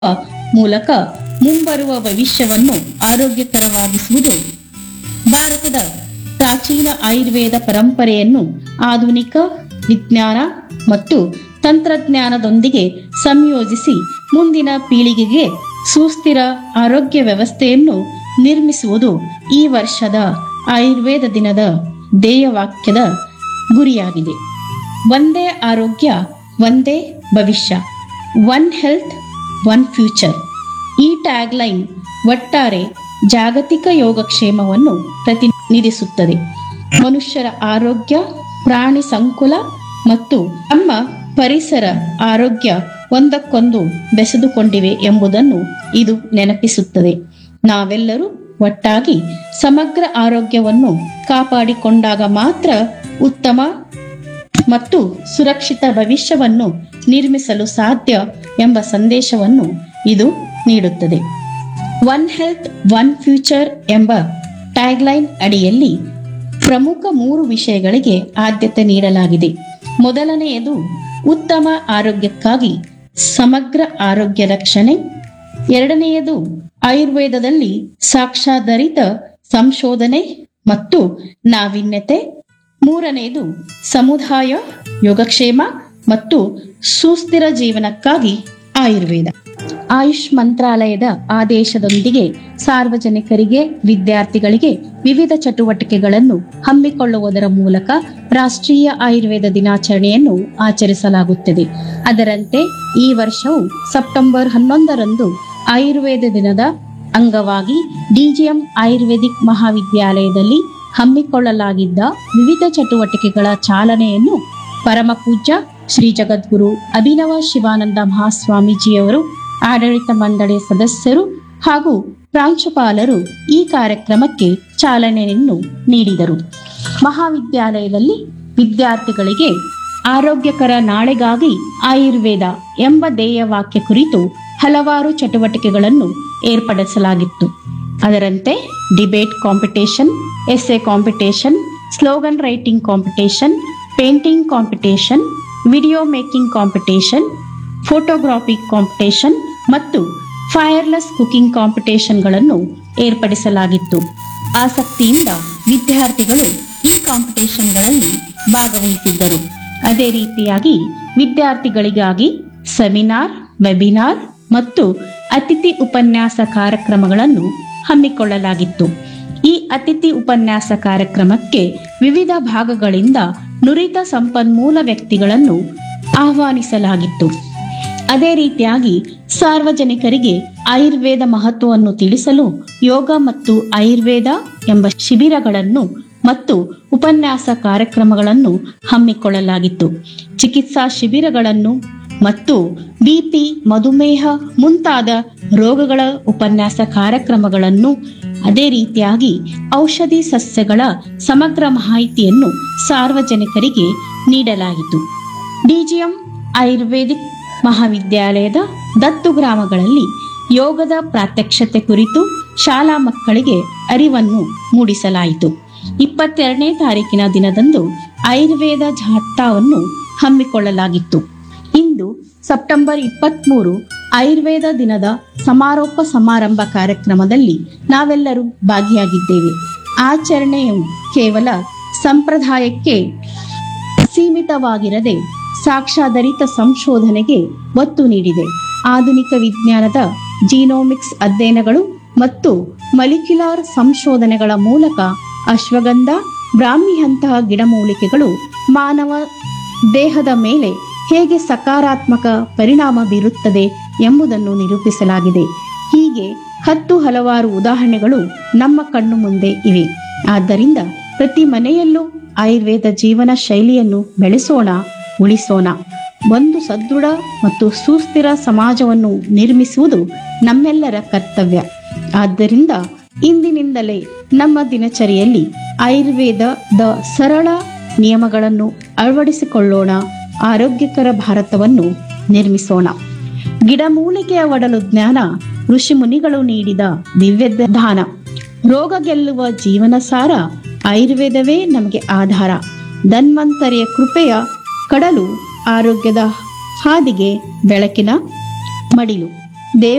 ಮೂಲಕ ಮುಂಬರುವ ಭವಿಷ್ಯವನ್ನು ಆರೋಗ್ಯಕರವಾಗಿಸುವುದು ಭಾರತದ ಪ್ರಾಚೀನ ಆಯುರ್ವೇದ ಪರಂಪರೆಯನ್ನು ಆಧುನಿಕ ವಿಜ್ಞಾನ ಮತ್ತು ತಂತ್ರಜ್ಞಾನದೊಂದಿಗೆ ಸಂಯೋಜಿಸಿ ಮುಂದಿನ ಪೀಳಿಗೆಗೆ ಸುಸ್ಥಿರ ಆರೋಗ್ಯ ವ್ಯವಸ್ಥೆಯನ್ನು ನಿರ್ಮಿಸುವುದು ಈ ವರ್ಷದ ಆಯುರ್ವೇದ ದಿನದ ಧ್ಯೇಯವಾಕ್ಯದ ಗುರಿಯಾಗಿದೆ ಒಂದೇ ಆರೋಗ್ಯ ಒಂದೇ ಭವಿಷ್ಯ ಒನ್ ಹೆಲ್ತ್ ಒನ್ ಫ್ಯೂಚರ್ ಈ ಟ್ಯಾಗ್ಲೈನ್ ಒಟ್ಟಾರೆ ಜಾಗತಿಕ ಯೋಗಕ್ಷೇಮವನ್ನು ಪ್ರತಿನಿಧಿಸುತ್ತದೆ ಮನುಷ್ಯರ ಆರೋಗ್ಯ ಪ್ರಾಣಿ ಸಂಕುಲ ಮತ್ತು ನಮ್ಮ ಪರಿಸರ ಆರೋಗ್ಯ ಒಂದಕ್ಕೊಂದು ಬೆಸೆದುಕೊಂಡಿವೆ ಎಂಬುದನ್ನು ಇದು ನೆನಪಿಸುತ್ತದೆ ನಾವೆಲ್ಲರೂ ಒಟ್ಟಾಗಿ ಸಮಗ್ರ ಆರೋಗ್ಯವನ್ನು ಕಾಪಾಡಿಕೊಂಡಾಗ ಮಾತ್ರ ಉತ್ತಮ ಮತ್ತು ಸುರಕ್ಷಿತ ಭವಿಷ್ಯವನ್ನು ನಿರ್ಮಿಸಲು ಸಾಧ್ಯ ಎಂಬ ಸಂದೇಶವನ್ನು ಇದು ನೀಡುತ್ತದೆ ಒನ್ ಹೆಲ್ತ್ ಒನ್ ಫ್ಯೂಚರ್ ಎಂಬ ಟ್ಯಾಗ್ಲೈನ್ ಅಡಿಯಲ್ಲಿ ಪ್ರಮುಖ ಮೂರು ವಿಷಯಗಳಿಗೆ ಆದ್ಯತೆ ನೀಡಲಾಗಿದೆ ಮೊದಲನೆಯದು ಉತ್ತಮ ಆರೋಗ್ಯಕ್ಕಾಗಿ ಸಮಗ್ರ ಆರೋಗ್ಯ ರಕ್ಷಣೆ ಎರಡನೆಯದು ಆಯುರ್ವೇದದಲ್ಲಿ ಸಾಕ್ಷಾಧಾರಿತ ಸಂಶೋಧನೆ ಮತ್ತು ನಾವೀನ್ಯತೆ ಮೂರನೆಯದು ಸಮುದಾಯ ಯೋಗಕ್ಷೇಮ ಮತ್ತು ಸುಸ್ಥಿರ ಜೀವನಕ್ಕಾಗಿ ಆಯುರ್ವೇದ ಆಯುಷ್ ಮಂತ್ರಾಲಯದ ಆದೇಶದೊಂದಿಗೆ ಸಾರ್ವಜನಿಕರಿಗೆ ವಿದ್ಯಾರ್ಥಿಗಳಿಗೆ ವಿವಿಧ ಚಟುವಟಿಕೆಗಳನ್ನು ಹಮ್ಮಿಕೊಳ್ಳುವುದರ ಮೂಲಕ ರಾಷ್ಟ್ರೀಯ ಆಯುರ್ವೇದ ದಿನಾಚರಣೆಯನ್ನು ಆಚರಿಸಲಾಗುತ್ತದೆ ಅದರಂತೆ ಈ ವರ್ಷವು ಸೆಪ್ಟೆಂಬರ್ ಹನ್ನೊಂದರಂದು ಆಯುರ್ವೇದ ದಿನದ ಅಂಗವಾಗಿ ಡಿಜಿಎಂ ಆಯುರ್ವೇದಿಕ್ ಮಹಾವಿದ್ಯಾಲಯದಲ್ಲಿ ಹಮ್ಮಿಕೊಳ್ಳಲಾಗಿದ್ದ ವಿವಿಧ ಚಟುವಟಿಕೆಗಳ ಚಾಲನೆಯನ್ನು ಪರಮ ಪೂಜ್ಯ ಶ್ರೀ ಜಗದ್ಗುರು ಅಭಿನವ ಶಿವಾನಂದ ಮಹಾಸ್ವಾಮೀಜಿಯವರು ಆಡಳಿತ ಮಂಡಳಿಯ ಸದಸ್ಯರು ಹಾಗೂ ಪ್ರಾಂಶುಪಾಲರು ಈ ಕಾರ್ಯಕ್ರಮಕ್ಕೆ ಚಾಲನೆಯನ್ನು ನೀಡಿದರು ಮಹಾವಿದ್ಯಾಲಯದಲ್ಲಿ ವಿದ್ಯಾರ್ಥಿಗಳಿಗೆ ಆರೋಗ್ಯಕರ ನಾಳೆಗಾಗಿ ಆಯುರ್ವೇದ ಎಂಬ ಧ್ಯೇಯವಾಕ್ಯ ಕುರಿತು ಹಲವಾರು ಚಟುವಟಿಕೆಗಳನ್ನು ಏರ್ಪಡಿಸಲಾಗಿತ್ತು ಅದರಂತೆ debate competition essay competition slogan writing competition painting competition video making competition photography competition ಮತ್ತು ಫೈರ್ಲೆಸ್ ಕುಕಿಂಗ್ ಕಾಂಪಿಟೇಷನ್ಗಳನ್ನು ಏರ್ಪಡಿಸಲಾಗಿತ್ತು ಆಸಕ್ತಿಯಿಂದ ವಿದ್ಯಾರ್ಥಿಗಳು ಈ ಕಾಂಪಿಟೇಷನ್ಗಳಲ್ಲಿ ಭಾಗವಹಿಸಿದ್ದರು ಅದೇ ರೀತಿಯಾಗಿ ವಿದ್ಯಾರ್ಥಿಗಳಿಗಾಗಿ ಸೆಮಿನಾರ್ ವೆಬಿನಾರ್ ಮತ್ತು ಅತಿಥಿ ಉಪನ್ಯಾಸ ಕಾರ್ಯಕ್ರಮಗಳನ್ನು ಹಮ್ಮಿಕೊಳ್ಳಲಾಗಿತ್ತು ಈ ಅತಿಥಿ ಉಪನ್ಯಾಸ ಕಾರ್ಯಕ್ರಮಕ್ಕೆ ವಿವಿಧ ಭಾಗಗಳಿಂದ ನುರಿತ ಸಂಪನ್ಮೂಲ ವ್ಯಕ್ತಿಗಳನ್ನು ಆಹ್ವಾನಿಸಲಾಗಿತ್ತು ಅದೇ ರೀತಿಯಾಗಿ ಸಾರ್ವಜನಿಕರಿಗೆ ಆಯುರ್ವೇದ ಮಹತ್ವವನ್ನು ತಿಳಿಸಲು ಯೋಗ ಮತ್ತು ಆಯುರ್ವೇದ ಎಂಬ ಶಿಬಿರಗಳನ್ನು ಮತ್ತು ಉಪನ್ಯಾಸ ಕಾರ್ಯಕ್ರಮಗಳನ್ನು ಹಮ್ಮಿಕೊಳ್ಳಲಾಗಿತ್ತು ಚಿಕಿತ್ಸಾ ಶಿಬಿರಗಳನ್ನು ಮತ್ತು ಬಿಪಿ ಮಧುಮೇಹ ಮುಂತಾದ ರೋಗಗಳ ಉಪನ್ಯಾಸ ಕಾರ್ಯಕ್ರಮಗಳನ್ನು ಅದೇ ರೀತಿಯಾಗಿ ಔಷಧಿ ಸಸ್ಯಗಳ ಸಮಗ್ರ ಮಾಹಿತಿಯನ್ನು ಸಾರ್ವಜನಿಕರಿಗೆ ನೀಡಲಾಯಿತು ಡಿಜಿಎಂ ಆಯುರ್ವೇದಿಕ್ ಮಹಾವಿದ್ಯಾಲಯದ ದತ್ತು ಗ್ರಾಮಗಳಲ್ಲಿ ಯೋಗದ ಪ್ರಾತ್ಯಕ್ಷತೆ ಕುರಿತು ಶಾಲಾ ಮಕ್ಕಳಿಗೆ ಅರಿವನ್ನು ಮೂಡಿಸಲಾಯಿತು ಇಪ್ಪತ್ತೆರಡನೇ ತಾರೀಕಿನ ದಿನದಂದು ಆಯುರ್ವೇದ ಜಾಥಾವನ್ನು ಹಮ್ಮಿಕೊಳ್ಳಲಾಗಿತ್ತು ಇಂದು ಸೆಪ್ಟೆಂಬರ್ ಇಪ್ಪತ್ಮೂರು ಆಯುರ್ವೇದ ದಿನದ ಸಮಾರೋಪ ಸಮಾರಂಭ ಕಾರ್ಯಕ್ರಮದಲ್ಲಿ ನಾವೆಲ್ಲರೂ ಭಾಗಿಯಾಗಿದ್ದೇವೆ ಆಚರಣೆಯು ಕೇವಲ ಸಂಪ್ರದಾಯಕ್ಕೆ ಸೀಮಿತವಾಗಿರದೆ ಸಾಕ್ಷಾಧಾರಿತ ಸಂಶೋಧನೆಗೆ ಒತ್ತು ನೀಡಿದೆ ಆಧುನಿಕ ವಿಜ್ಞಾನದ ಜೀನೋಮಿಕ್ಸ್ ಅಧ್ಯಯನಗಳು ಮತ್ತು ಮಲಿಕ್ಯುಲಾರ್ ಸಂಶೋಧನೆಗಳ ಮೂಲಕ ಅಶ್ವಗಂಧ ಬ್ರಾಹ್ಮಿಯಂತಹ ಗಿಡಮೂಲಿಕೆಗಳು ಮಾನವ ದೇಹದ ಮೇಲೆ ಹೇಗೆ ಸಕಾರಾತ್ಮಕ ಪರಿಣಾಮ ಬೀರುತ್ತದೆ ಎಂಬುದನ್ನು ನಿರೂಪಿಸಲಾಗಿದೆ ಹೀಗೆ ಹತ್ತು ಹಲವಾರು ಉದಾಹರಣೆಗಳು ನಮ್ಮ ಕಣ್ಣು ಮುಂದೆ ಇವೆ ಆದ್ದರಿಂದ ಪ್ರತಿ ಮನೆಯಲ್ಲೂ ಆಯುರ್ವೇದ ಜೀವನ ಶೈಲಿಯನ್ನು ಬೆಳೆಸೋಣ ಉಳಿಸೋಣ ಒಂದು ಸದೃಢ ಮತ್ತು ಸುಸ್ಥಿರ ಸಮಾಜವನ್ನು ನಿರ್ಮಿಸುವುದು ನಮ್ಮೆಲ್ಲರ ಕರ್ತವ್ಯ ಆದ್ದರಿಂದ ಇಂದಿನಿಂದಲೇ ನಮ್ಮ ದಿನಚರಿಯಲ್ಲಿ ಆಯುರ್ವೇದದ ಸರಳ ನಿಯಮಗಳನ್ನು ಅಳವಡಿಸಿಕೊಳ್ಳೋಣ ಆರೋಗ್ಯಕರ ಭಾರತವನ್ನು ನಿರ್ಮಿಸೋಣ ಗಿಡಮೂಲಿಕೆಯ ಒಡಲು ಜ್ಞಾನ ಋಷಿ ಮುನಿಗಳು ನೀಡಿದ ದಿವ್ಯ ದಾನ ರೋಗ ಗೆಲ್ಲುವ ಜೀವನ ಸಾರ ಆಯುರ್ವೇದವೇ ನಮಗೆ ಆಧಾರ ಧನ್ವಂತರಿಯ ಕೃಪೆಯ ಕಡಲು ಆರೋಗ್ಯದ ಹಾದಿಗೆ ಬೆಳಕಿನ ಮಡಿಲು ದೇವ